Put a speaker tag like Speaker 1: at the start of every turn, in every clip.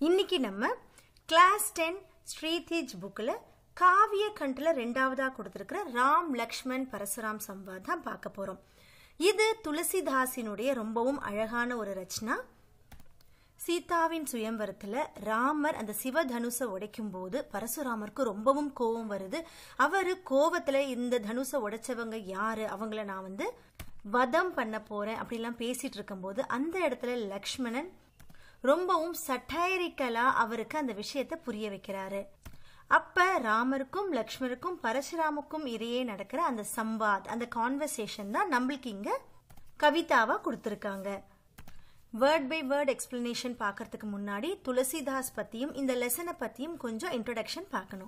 Speaker 1: இன்னைக்கு நம்ம class ten Sritej புக்கில் காவிய கண்டில் ரெண்டாவதாக கொடுத்துருக்கிற ராம் லக்ஷ்மண் பரசுராம் சம்வாத் தான் பார்க்க போகிறோம் இது துளசிதாசினுடைய ரொம்பவும் அழகான ஒரு ரச்சனா சீதாவின் சுயம்வரத்துல ராமர் அந்த சிவதனுசை உடைக்கும் போது பரசுராமருக்கு ரொம்பவும் கோபம் வருது அவரு கோபத்துல இந்த தனுசை உடைச்சவங்க யாரு அவங்கள நான் வந்து வதம் பண்ண போறேன் அப்படிலாம் பேசிட்டு இருக்கும்போது அந்த இடத்துல லக்ஷ்மணன் ரொம்பவும் சட்டைரிக்கலா அவருக்கு அந்த விஷயத்தை புரிய வைக்கிறாரு அப்ப ராமருக்கும் லக்ஷ்மணருக்கும் பரசுராமுக்கும் இடையே நடக்கிற அந்த சம்வாத் அந்த கான்வர்சேஷன் தான் நம்மளுக்கு இங்க கவிதாவா கொடுத்துருக்காங்க வேர்ட் பை வேர்ட் எக்ஸ்பிளனேஷன் பார்க்கறதுக்கு முன்னாடி துளசிதாஸ் பத்தியும் இந்த லெசனை பத்தியும் கொஞ்சம் இன்ட்ரோடக்ஷன் பார்க்கணும்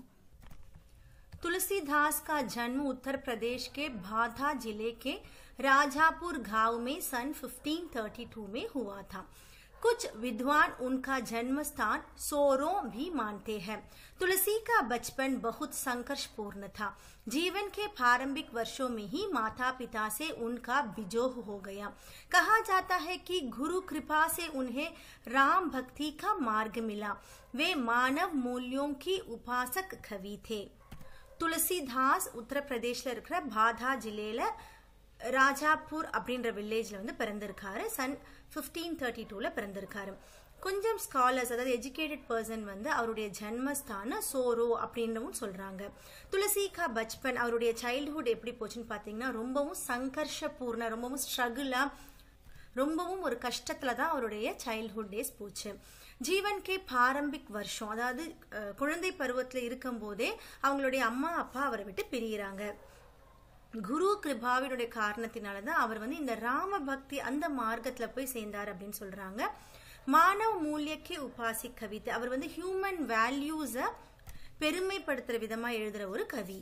Speaker 1: तुलसीदास का जन्म उत्तर प्रदेश के भाथा जिले के राजापुर गांव में सन 1532 में हुआ था कुछ विद्वान उनका जन्म स्थान सोरो भी मानते हैं तुलसी का बचपन बहुत संघर्षपूर्ण था जीवन के प्रारंभिक वर्षों में ही माता पिता से उनका विजोह हो गया कहा जाता है कि गुरु कृपा से उन्हें राम भक्ति का मार्ग मिला वे मानव मूल्यों की उपासक कवि थे துளசிதாஸ் உத்தரப்பிரதேஷ்ல இருக்கிற பாதா ஜில்லையில ராஜாப்பூர் அப்படின்ற வில்லேஜ்ல வந்து பிறந்திருக்காரு சன் பிப்டீன் தேர்ட்டி டூல பிறந்திருக்காரு கொஞ்சம் ஸ்காலர்ஸ் அதாவது எஜுகேட்டட் பர்சன் வந்து அவருடைய ஜென்மஸ்தான சோரோ அப்படின்றவும் சொல்றாங்க துளசிகா பச்பன் அவருடைய சைல்ட்ஹுட் எப்படி போச்சுன்னு பாத்தீங்கன்னா ரொம்பவும் சங்கர்ஷபூர்ண ரொம்பவும் ஸ்ட்ரகிளா ரொம்பவும் ஒரு கஷ்டத்துல தான் அவருடைய சைல்ட்ஹுட் டேஸ் போச்சு ஜீவன் கே பாரம்பிக் வருஷம் அதாவது குழந்தை பருவத்துல இருக்கும் போதே அவங்களுடைய அம்மா அப்பா அவரை விட்டு பிரிகிறாங்க குரு கிருபாவினுடைய காரணத்தினால தான் அவர் வந்து இந்த ராம பக்தி அந்த மார்க்கத்துல போய் சேர்ந்தார் அப்படின்னு சொல்றாங்க மானவ மூலியக்கே உபாசி கவிதை அவர் வந்து ஹியூமன் வேல்யூஸ பெருமைப்படுத்துற விதமா எழுதுற ஒரு கவி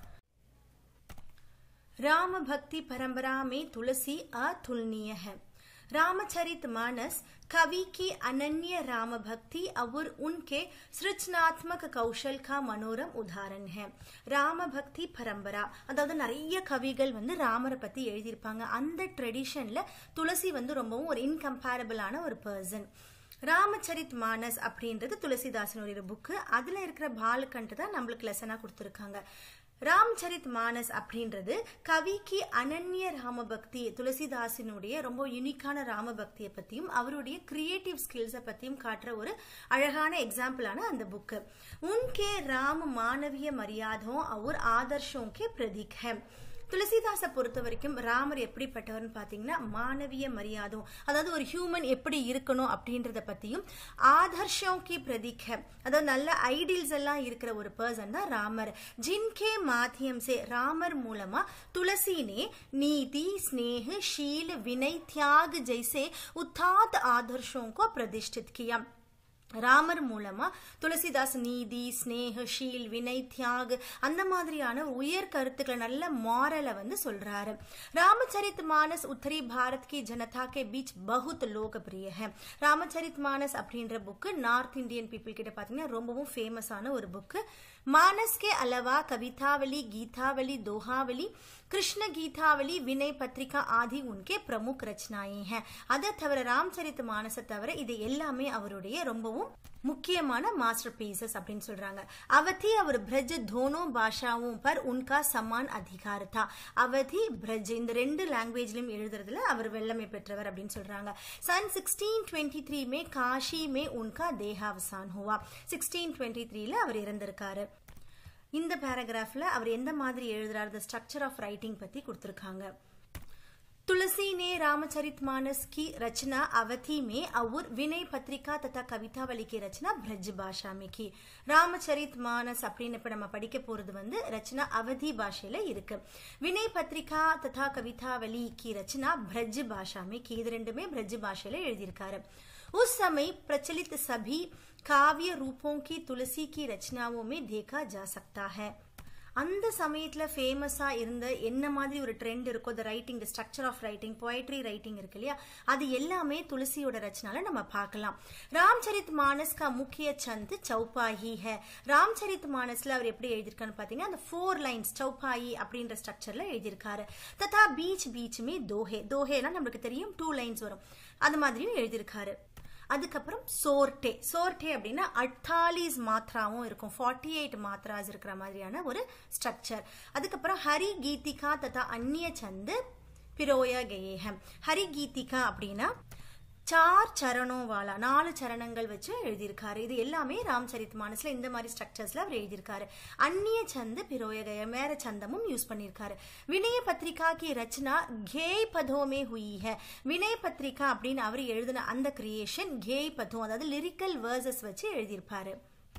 Speaker 1: राम भक्ति परंपरा में तुलसी अतुलनीय है रामचरित मानस कवि की अनन्य राम भक्ति और उनके सृजनात्मक कौशल का मनोरम उदाहरण है ராம பக்தி பரம்பரா அதாவது நிறைய கவிகள் வந்து ராமரை பத்தி எழுதியிருப்பாங்க அந்த ட்ரெடிஷன்ல துளசி வந்து ரொம்பவும் ஒரு இன்கம்பேரபிளான ஒரு பர்சன் ராமச்சரித் மானஸ் அப்படின்றது துளசிதாசனுடைய புக்கு அதுல இருக்கிற பாலகண்ட் தான் நம்மளுக்கு லெசனா கொடுத்துருக்காங்க ராம்சரித் மானஸ் அப்படின்றது கவிக்கு அனன்ய ராமபக்தி துளசிதாசினுடைய ரொம்ப யுனிக்கான ராமபக்தியை பத்தியும் அவருடைய கிரியேட்டிவ் ஸ்கில்ஸை பத்தியும் காட்டுற ஒரு அழகான எக்ஸாம்பிளான அந்த புக்கு உன்கே ராம மானவிய மரியாதோं और आदर्शों के प्रतीक है துளசிதாசை பொறுத்த வரைக்கும் ராமர் எப்படிப்பட்டவர்னு பாத்தீங்கன்னா மானவிய மரியாதம் அதாவது ஒரு ஹியூமன் எப்படி இருக்கணும் அப்படின்றத பத்தியும் ஆதர்ஷம் கி பிரதீக் அதாவது நல்ல ஐடியல்ஸ் எல்லாம் இருக்கிற ஒரு பர்சன் தான் ராமர் ஜின்கே மாத்தியம் சே ராமர் மூலமா துளசி ने नीति स्नेह शील विनय त्याग जैसे उத்தாत आदर्शों को प्रतिष्ठित किया ராமர் மூலமா துளசிதாஸ் நீதி ஸ்னேக ஷீல் வினை தியாக் அந்த மாதிரியான உயர் கருத்துக்களை நல்ல மாரலை வந்து சொல்றாரு ராமச்சரித் மானஸ் உத்தரி பாரத் கி ஜனதா கே பீச் பகுத் லோகப்பிரிய है ராமச்சரித் மானஸ் அப்படின்ற புக்கு நார்த் இந்தியன் பீப்புள் கிட்ட பாத்தீங்கன்னா ரொம்பவும் ஃபேமஸான ஒரு புக்கு मानस के अलावा कवितावली गीतावली दोहावली கிருஷ்ண கீதாவளி வினய் பத்திரிகா ஆதி உன்கே பிரமுக் ரச்சனாயே हैं அதை தவிர ராம்சரித் மானச தவிர இது எல்லாமே அவருடைய ரொம்பவும் முக்கியமான மாஸ்டர் பீசஸ் அப்படின்னு சொல்றாங்க அவதி அவர் பிரஜ் தோனோ பாஷாவும் பர் உன்கா சமான் அதிகார தா அவதி பிரஜ் இந்த ரெண்டு லாங்குவேஜ்லயும் எழுதுறதுல அவர் வெள்ளமை பெற்றவர் அப்படின்னு சொல்றாங்க சன் சிக்ஸ்டீன் டுவெண்ட்டி த்ரீ மே காஷி மே உன்கா தேகாவசான் ஹுவா சிக்ஸ்டீன் டுவெண்ட்டி த்ரீல அவர் இறந்திருக்காரு இந்த பேராகிராஃப்ல அவர் எந்த மாதிரி எழுதுறாரு த ஸ்ட்ரக்சர் ஆஃப் ரைட்டிங் பத்தி கொடுத்திருக்காங்க तुलसी ने रामचरितमानस की रचना अवधि में और विनय पत्रिका तथा कवितावली की रचना ब्रज भाषा में की ராமச்சரித் மானஸ் அப்படின்னு இப்ப நம்ம படிக்க போறது வந்து ரச்சனா அவதி பாஷையில இருக்கு வினய் பத்ரிகா ததா கவிதாவலி கி ரச்சனா பிரஜ் பாஷா में की இது ரெண்டுமே பிரஜ் பாஷையில எழுதியிருக்காரு उस समय प्रचलित सभी काव्य रूपों की तुलसी की रचनाओं में देखा जा सकता है அந்த சமயத்துல ஃபேமஸா இருந்த என்ன மாதிரி ஒரு ட்ரெண்ட் இருக்கோ the writing the structure of writing poetry writing இருக்கு இல்லையா அது எல்லாமே துளசியோட ரச்சனால நம்ம பார்க்கலாம் ராம்சரித் மானஸ் கா முக்கிய சந்த் சௌபாயி ஹே ராம்சரித் மானஸ்ல அவர் எப்படி எழுதியிருக்கான்னு பாத்தீங்கன்னா அந்த ஃபோர் லைன்ஸ் சௌபாயி அப்படின்ற ஸ்ட்ரக்சர்ல எழுதியிருக்காரு ததா பீச் பீச் மே தோஹே தோஹேலாம் நம்மளுக்கு தெரியும் டூ லைன்ஸ் வரும் அது மாதிரியும் எழுதியிருக்காரு அதுக்கப்புறம் சோர்டே சோர்டே அப்படின்னா அட்டாலிஸ் மாத்ராவும் இருக்கும் ஃபார்ட்டி எயிட் மாத்ராஸ் இருக்கிற மாதிரியான ஒரு ஸ்ட்ரக்சர் அதுக்கப்புறம் ஹரி கீதிகா ததா அந்நிய சந்து பிரோய கேயம் ஹரி கீதிகா அப்படின்னா சார் சரணம் வாலா நாலு சரணங்கள் வச்சு எழுதியிருக்காரு இது எல்லாமே ராம்சரித் மானஸ்ல இந்த மாதிரி ஸ்ட்ரக்சர்ஸ்ல அவர் எழுதியிருக்காரு அந்நிய சந்து பிரோயகய மேர சந்தமும் யூஸ் பண்ணியிருக்காரு வினய பத்திரிகா கி ரச்சனா கேய் பதோமே ஹுயி ஹே வினய பத்திரிகா அப்படின்னு அவர் எழுதின அந்த கிரியேஷன் கேய் பதம் அதாவது லிரிக்கல் வேர்சஸ் வச்சு எழுதியிருப்பாரு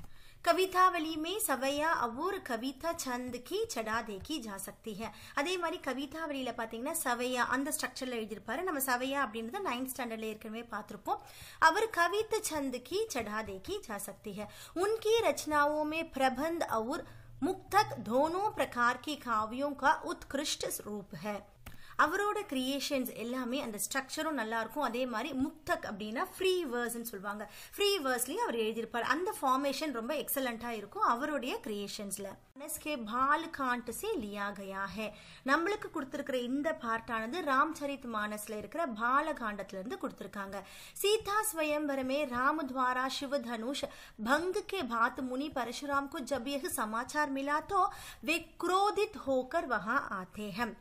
Speaker 1: கவிதாவளி மே சவையா அவ்வொரு கவிதா சந்த் கி சடா தேக்கி ஜா சக்தி ஹே அதே மாதிரி கவிதாவளியில பாத்தீங்கன்னா சவையா அந்த ஸ்ட்ரக்சர்ல எழுதியிருப்பாரு நம்ம சவையா அப்படின்றத நைன்த் ஸ்டாண்டர்ட்ல ஏற்கனவே பார்த்திருப்போம் அவர் கவிता छंद की चढ़ा देखी जा सकती है उनकी रचनाओं में प्रबंध और मुक्तक दोनों प्रकार की काव्यों का उत्कृष्ट रूप है அவரோட கிரியேஷன்ஸ் எல்லாமே அந்த ஸ்ட்ரக்சரும் நல்லா இருக்கும் அதே மாதிரி முக்தக் அப்படின்னா ஃப்ரீ வேர்ஸ்ன்னு சொல்லுவாங்க ஃப்ரீ வேர்ஸ்லயும் அவர் எழுதியிருப்பார் அந்த ஃபார்மேஷன் ரொம்ப எக்ஸலண்டா இருக்கும் அவருடைய கிரியேஷன்ஸ்ல கே பால் காண்ட் சே லியா கயா ஹே நம்மளுக்கு கொடுத்திருக்கிற இந்த பார்ட்டானது ராம்சரித் மானஸ்ல இருக்கிற பாலகாண்டத்துல இருந்து கொடுத்திருக்காங்க सीता स्वयंवर में राम द्वारा शिव धनुष भंग के भात मुनि परशुराम को जब यह समाचार मिला तो वे क्रोधित होकर वहां आते हैं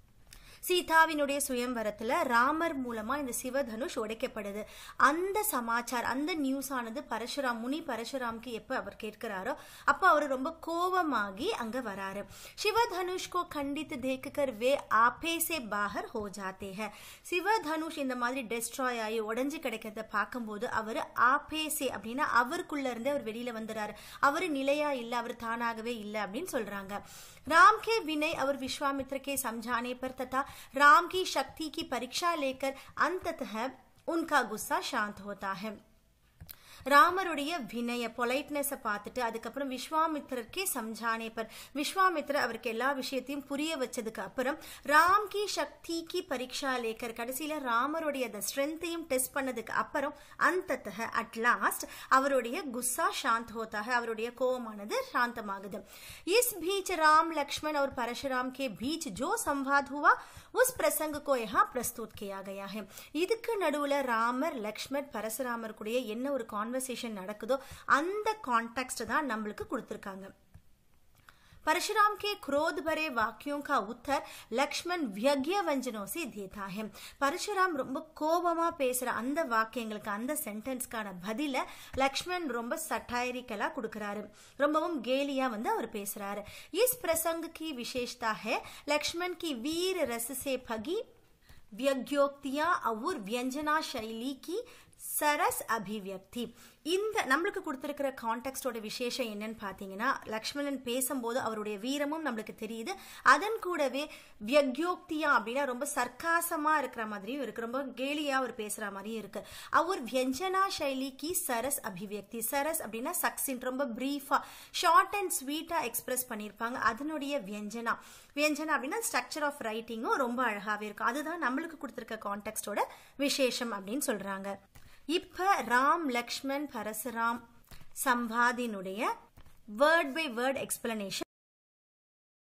Speaker 1: சீதாவினுடைய சுயம்வரத்துல ராமர் மூலமா இந்த சிவதனுஷ் உடைக்கப்படுது அந்த சமாச்சார் அந்த நியூஸ் ஆனது பரசுராம் முனி பரசுராம்க்கு எப்ப அவர் கேட்கிறாரோ அப்ப அவர் ரொம்ப கோபமாகி அங்க வராரு சிவதனுஷ் கோ கண்டித்து தேக்கர் வே ஆபே சே பாகர் ஹோ ஜாத்தே ஹே சிவதனுஷ் இந்த மாதிரி டெஸ்ட்ராய் ஆகி உடஞ்சு கிடைக்கிறத பார்க்கும்போது அவர் ஆபேசே அப்படின்னா அவருக்குள்ள இருந்து அவர் வெளியில வந்துறாரு அவரு நிலையா இல்ல அவர் தானாகவே இல்ல அப்படின்னு சொல்றாங்க राम के विनय और विश्वामित्र के समझाने पर तथा राम की शक्ति की परीक्षा लेकर अंततः उनका गुस्सा शांत होता है ராமருடைய வினய பொலைட்னஸை பார்த்துட்டு அதுக்கப்புறம் விஸ்வாமித்திரருக்கே சம்ஜானே பர் விஸ்வாமித்திரர் அவருக்கு எல்லா விஷயத்தையும் புரிய வச்சதுக்கு அப்புறம் ராம் கி சக்தி கி பரீட்சா லேக்கர் கடைசியில ராமருடைய அந்த ஸ்ட்ரென்த்தையும் டெஸ்ட் பண்ணதுக்கு அப்புறம் அந்த அட் லாஸ்ட் அவருடைய குஸ்ஸா சாந்த் ஹோத்தாக அவருடைய கோபமானது சாந்தமாகுது இஸ் பீச் ராம் लक्ष्मण और परशुराम के बीच जो संवाद हुआ उस प्रसंग को यहाँ प्रस्तुत किया गया है இதுக்கு நடுவுல ராமர் லக்ஷ்மண் பரசுராமர் கூடிய என்ன ஒரு கான்வர்சேஷன் நடக்குதோ அந்த கான்டெக்ட் தான் நம்மளுக்கு கொடுத்திருக்காங்க परशुराम के क्रोध भरे वाक्यों का उत्तर லக்ஷ்மண் வியக்ய வஞ்சனோ से देता है பரசுராம் ரொம்ப கோபமா பேசுற அந்த வாக்கியங்களுக்கு அந்த சென்டென்ஸ்க்கான பதில லக்ஷ்மண் ரொம்ப சட்டாயரிக்கலா கொடுக்கறாரு ரொம்பவும் கேலியா வந்து அவர் பேசுறாரு इस प्रसंग की विशेषता है लक्ष्मण की वीर रस से भगी व्यग्योक्तियां और व्यंजना शैली की சரஸ் அபிவியக்தி இந்த நம்மளுக்கு கொடுத்திருக்கிற கான்டெக்டோட விசேஷம் என்னன்னு பாத்தீங்கன்னா லக்ஷ்மணன் பேசும்போது அவருடைய வீரமும் நம்மளுக்கு தெரியுது அதன் கூடவே வியக்யோக்தியா அப்படின்னா ரொம்ப சர்க்காசமா இருக்கிற மாதிரியும் இருக்கு ரொம்ப கேலியா அவர் பேசுற மாதிரியும் இருக்கு அவர் வியஞ்சனா சைலிக்கு சரஸ் அபிவியக்தி சரஸ் அப்படின்னா சக்சின் ரொம்ப பிரீஃபா ஷார்ட் அண்ட் ஸ்வீட்டா எக்ஸ்பிரஸ் பண்ணியிருப்பாங்க அதனுடைய வியஞ்சனா வியஞ்சனா அப்படின்னா ஸ்ட்ரக்சர் ஆஃப் ரைட்டிங்கும் ரொம்ப அழகாவே இருக்கும் அதுதான் நம்மளுக்கு கொடுத்திருக்க கான்டெக்டோட விசேஷம் அப்படின்னு சொல்றாங்க இப்ப ராம் லக்ஷ்மண் பரசுராம் சம்வாதினுடைய வேர்ட் பை வேர்ட் எக்ஸ்பிளனேஷன்